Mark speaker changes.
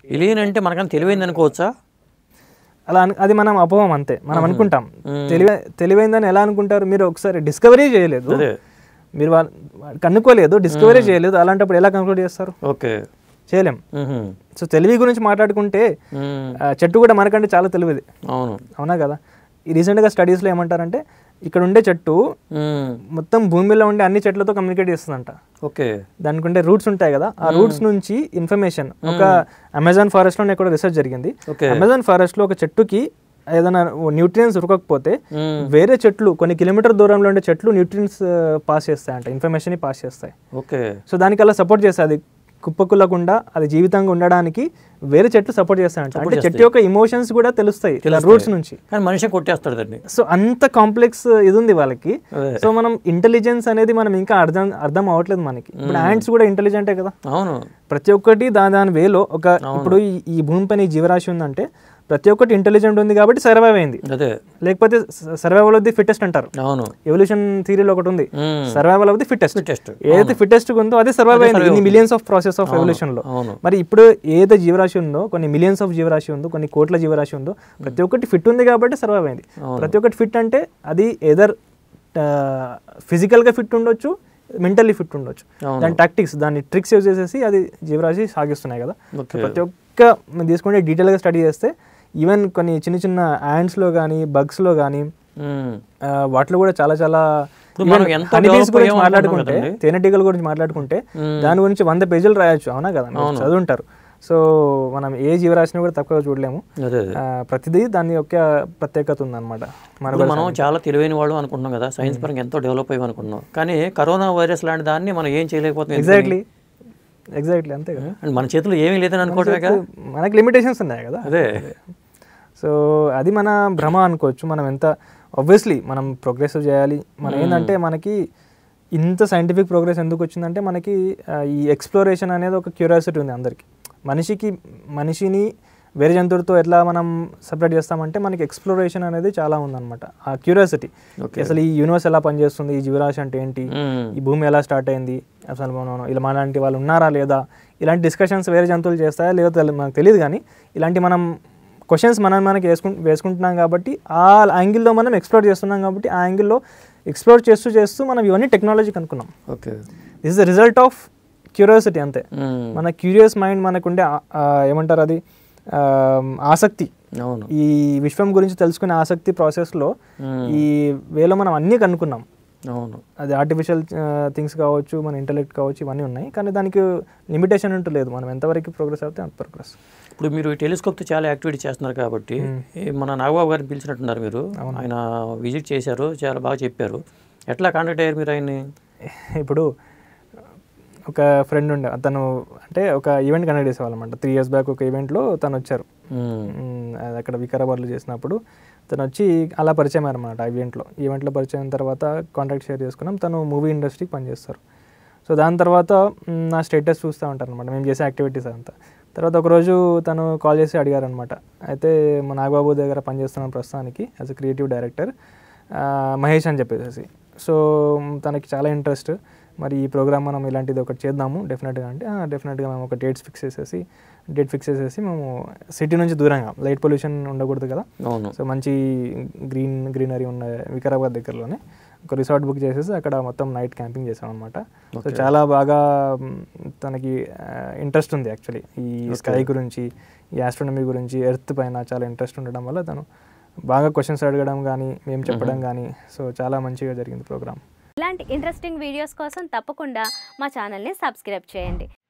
Speaker 1: Alien అంటే మనకన్నా తెలివైంది అనుకోవచ్చా
Speaker 2: అలా అను- అది మనం అపోహం అంతే మనం అనుకుంటాం తెలివై తెలివైందని ఎలా అనుకుంటారు మీరు ఒకసారి డిస్కవరీ చేయలేదు
Speaker 1: అదే
Speaker 2: మీరు వాళ్ళ కనుక్కోలేదు డిస్కవరీ చేయలేదు అలాంటప్పుడు ఎలా కన్క్లూడ్ చేస్తారు
Speaker 1: ఓకే
Speaker 2: చేయలేం
Speaker 1: మ్మ్హ్మ్.
Speaker 2: సో తెలివి గురించి మాట్లాడుకుంటే
Speaker 1: మ్మ్.
Speaker 2: ఆ, చెట్టు కూడా మనకంటే చాలా తెలివిది
Speaker 1: అవును
Speaker 2: అవునా కదా ఈ రీసెంట్గా స్టడీస్లో ఏమంటారంటే ఇక్కడ ఉండే చెట్టు
Speaker 1: మ్మ్.
Speaker 2: మొత్తం భూమిలో ఉండే అన్ని చెట్లతో కమ్యూనికేట్ చేస్తుందంట
Speaker 1: ఓకే
Speaker 2: దానికి ఉండే రూట్స్ ఉంటాయి కదా ఆ రూట్స్ నుంచి ఇన్ఫర్మేషన్ ఒక అమెజాన్ ఫారెస్ట్ లో కూడా రీసెర్చ్ జరిగింది
Speaker 1: ఓకే
Speaker 2: అమెజాన్ ఫారెస్ట్ లో ఒక చెట్టుకి ఏదైనా న్యూట్రియన్స్ ఉరకకపోతే
Speaker 1: మ్మ్.
Speaker 2: వేరే చెట్లు కొన్ని కిలోమీటర్ దూరంలో ఉండే చెట్లు న్యూట్రియన్స్ పాస్ చేస్తాయంట ఇన్ఫర్మేషన్ పాస్ చేస్తాయి
Speaker 1: ఓకే
Speaker 2: సో దానికి అలా సపోర్ట్ చేస్తాయి అది కుప్పకుల్లకుండా అది జీవితంగా ఉండడానికి వేరే చెట్లు సపోర్ట్ చేస్తాయంట అంటే చెట్టు యొక్క ఇమోషన్స్ కూడా తెలుస్తాయి ఇలా రూట్స్ నుంచి
Speaker 1: కానీ మనిషి కొట్టేస్తాడు దాన్ని
Speaker 2: సో అంత కాంప్లెక్స్ ఇది ఉంది వాళ్ళకి
Speaker 1: అదే
Speaker 2: సో మనం ఇంటెలిజెన్స్ అనేది మనం ఇంకా అర్థం అర్థం అవ్వట్లేదు మనకి ఇప్పుడు యాంట్స్ కూడా ఇంటెలిజెంటే కదా
Speaker 1: అవును
Speaker 2: ప్రతి ఒక్కటి దాని దాని వేలో ఒక ఇప్పుడు ఈ- ఈ భూమిపైన ఈ జీవరాశి ఉందంటే ప్రతి ఒక్కటి ఇంటెలిజెంట్ ఉంది కాబట్టి సర్వైవ్ అయింది
Speaker 1: అదే
Speaker 2: లేకపోతే సర్వైవల్ ఆఫ్ ది ఫిట్టెస్ట్ అంటారు
Speaker 1: అవును
Speaker 2: ఎవల్యూషన్ థియరీలో ఒకటి ఉంది
Speaker 1: hmm.
Speaker 2: Survival of the fittest
Speaker 1: test
Speaker 2: ఏదైతే ఫిట్టెస్ట్ ఉందో అది సర్వైవ్ అయింది ఇన్ని millions of process of evolution లో
Speaker 1: అవును
Speaker 2: మరి ఇప్పుడు ఏదైతే జీవరాశి ఉందో కొన్ని మిలియన్స్ ఆఫ్ జీవరాశి ఉందో కొన్ని కోట్ల జీవరాశి ఉందో ప్రతి ఒక్కటి ఫిట్ ఉంది కాబట్టి సర్వైవ్ అయింది ప్రతి ఒక్కటి ఫిట్ అంటే అది ఏదర్ ఫిజికల్గా ఫిట్ ఉండొచ్చు మెంటల్లీ ఫిట్ ఉండొచ్చు
Speaker 1: అవును.
Speaker 2: దాని టాక్టిక్స్ దాని ట్రిక్స్ యూజ్ చేసేసి అది జీవరాశి సాగిస్తున్నాయి కదా
Speaker 1: ఓకే
Speaker 2: ప్రతి ఒక్క మనం తీసుకుంటే డీటెయిల్గా స్టడీ చేస్తే ఈవెన్ కొన్ని చిన్న చిన్న యాండ్స్లో కానీ బగ్స్లో కానీ
Speaker 1: మ్మ్.
Speaker 2: వాటిలో కూడా చాలా చాలా
Speaker 1: ఇప్పుడు మనం ఎంత
Speaker 2: హనీబీస్
Speaker 1: develop
Speaker 2: గురించి
Speaker 1: అయ్యామో
Speaker 2: మాట్లాడుకుంటే
Speaker 1: అనుకుంటున్నాం
Speaker 2: తేనెటీగల గురించి మాట్లాడుకుంటే దాని గురించి వంద పేజీలు రాయొచ్చు అవునా కదా మీరు చదువుంటారు సో మనం ఏ జీవరాశిని కూడా తక్కువగా చూడలేము
Speaker 1: అదే అదే
Speaker 2: ఆ, ప్రతిదీ దాని యొక్క ప్రత్యేకత ఉందన్నమాట మన
Speaker 1: ఇప్పుడు మనం చాలా తెలివైన వాళ్ళు అనుకుంటున్నాం కదా సైన్స్ పరంగా ఎంతో డెవలప్ అయ్యి అనుకున్నాం కానీ కరోనా వైరస్ లాంటి దాన్ని మనం ఏం చేయలేకపోతున్నాం
Speaker 2: ఎగ్జాక్ట్లీ ఎగ్జాక్ట్లీ అంతే కదా
Speaker 1: అండ్ మన చేతిలో ఏమీ లేదని అనుకోవటమే కదా
Speaker 2: మనకి లిమిటేషన్స్ ఉన్నాయి కదా
Speaker 1: అదే
Speaker 2: సో అది మన భ్రమ అనుకోవచ్చు మనం ఎంత ఆబ్వియస్లీ మనం ప్రోగ్రెస్ చేయాలి మనం ఏంటంటే మనకి ఇంత సైంటిఫిక్ ప్రోగ్రెస్ ఎందుకు వచ్చిందంటే మనకి ఆ, ఈ ఎక్స్ప్లోరేషన్ అనేది ఒక క్యూరియాసిటీ ఉంది అందరికీ మనిషికి మనిషిని వేరే జంతువులతో ఎట్లా మనం సపరేట్ చేస్తామంటే మనకి ఎక్స్ప్లోరేషన్ అనేది చాలా ఉందన్నమాట ఆ క్యూరియాసిటీ అసలు ఈ యూనివర్స్ ఎలా పనిచేస్తుంది ఈ జీవరాశి అంటే ఏంటి
Speaker 1: మ్మ్.
Speaker 2: ఈ భూమి ఎలా స్టార్ట్ అయింది అసలు మనం ఇలా మనలాంటి వాళ్ళు ఉన్నారా లేదా ఇలాంటి డిస్కషన్స్ వేరే జంతువులు చేస్తాయా లేదో తెలి- మనకు తెలియదు కానీ ఇలాంటి మనం క్వశ్చన్స్ మనం మనకి వేసుకు వేసుకుంటున్నాం కాబట్టి ఆ యాంగిల్లో మనం ఎక్స్ప్లోర్ చేస్తున్నాం కాబట్టి ఆ యాంగిల్లో ఎక్స్ప్లోర్ చేస్తూ చేస్తూ మనం ఇవన్నీ టెక్నాలజీ కనుక్కున్నాం
Speaker 1: okay
Speaker 2: this the result of curiosity అంతే
Speaker 1: మ్మ్.
Speaker 2: మన క్యూరియస్ మైండ్ మనకుండే ఆ- ఆ ఏమంటారు అది ఆ, ఆసక్తి
Speaker 1: అవును
Speaker 2: ఈ విశ్వం గురించి తెలుసుకునే ఆసక్తి ప్రాసెస్లో
Speaker 1: మ్మ్.
Speaker 2: ఈ వేలో మనం అన్నీ కనుక్కున్నాం
Speaker 1: అవును
Speaker 2: అది ఆర్టిఫిషియల్ థింగ్స్ కావచ్చు మన ఇంటెలెక్ట్ కావచ్చు ఇవన్నీ ఉన్నాయి కానీ దానికి లిమిటేషన్ అంటూ లేదు మనం ఎంతవరకు ప్రోగ్రెస్ అవుతే అంత ప్రోగ్రెస్
Speaker 1: ఇప్పుడు మీరు టెలిస్కోప్తో చాలా యాక్టివిటీ చేస్తున్నారు కాబట్టి ఈ మన నాగబాబు గారిని పిలిచినట్టున్నారు మీరు ఆయన విజిట్ చేశారు చాలా బాగా చెప్పారు ఎట్లా కాంటాక్ట్ అయ్యారు మీరు ఆయన్ని
Speaker 2: ఇప్పుడు ఒక ఫ్రెండ్ ఉండే అతను అంటే ఒక ఈవెంట్ కండక్ట్ చేసేవాళ్ళమాట త్రీ ఇయర్స్ బ్యాక్ ఒక ఈవెంట్లో తను వచ్చారు
Speaker 1: మ్మ్.
Speaker 2: మ్, అది అక్కడ వికారాబాద్లో చేసినప్పుడు తను వచ్చి అలా పరిచయం అనమాట ఆ ఈవెంట్లో ఈవెంట్లో పరిచయం అయిన తర్వాత కాంటాక్ట్ షేర్ చేసుకున్నాం తను మూవీ ఇండస్ట్రీకి పనిచేస్తారు సో దాని తర్వాత మ్, నా స్టేటస్ చూస్తూ ఉంటారు అనమాట మేము చేసే యాక్టివిటీస్ అంతా తర్వాత ఒకరోజు తను కాల్ చేసి అడిగారనమాట అయితే మా నాగబాబు దగ్గర పనిచేస్తున్నాను ప్రస్తుతానికి as a creative director Mahesh అని చెప్పేసి సో మ్, తనకి చాలా ఇంట్రెస్ట్ మరి ఈ ప్రోగ్రామ్ మనం ఇలాంటిది ఒకటి చేద్దాము డెఫినెట్గా అంటే డెఫినెట్గా మేము ఒక డేట్స్ ఫిక్స్ చేసేసి డేట్ ఫిక్స్ చేసేసి మేము సిటీ నుంచి దూరంగా లైట్ పొల్యూషన్ ఉండకూడదు కదా
Speaker 1: అవును
Speaker 2: సో మంచి గ్రీన్ గ్రీనరీ ఉన్న వికారాబాద్ దగ్గరలోనే ఒక రిసార్ట్ బుక్ చేసేసి అక్కడ మొత్తం నైట్ క్యాంపింగ్ చేసాం అనమాట సో చాలా బాగా మ్, తనకి ఇంట్రెస్ట్ ఉంది యాక్చువల్లీ ఈ స్కై గురించి ఈ ఆస్ట్రోనమీ గురించి ఎర్త్ పైన చాలా ఇంట్రెస్ట్ ఉండడం వల్ల తను బాగా క్వశ్చన్స్ అడగడం కానీ మేము చెప్పడం కానీ సో చాలా మంచిగా జరిగింది ప్రోగ్రామ్
Speaker 3: ఇలాంటి ఇంట్రెస్టింగ్ వీడియోస్ కోసం తప్పకుండా మా ఛానల్ని సబ్స్క్రైబ్ చేయండి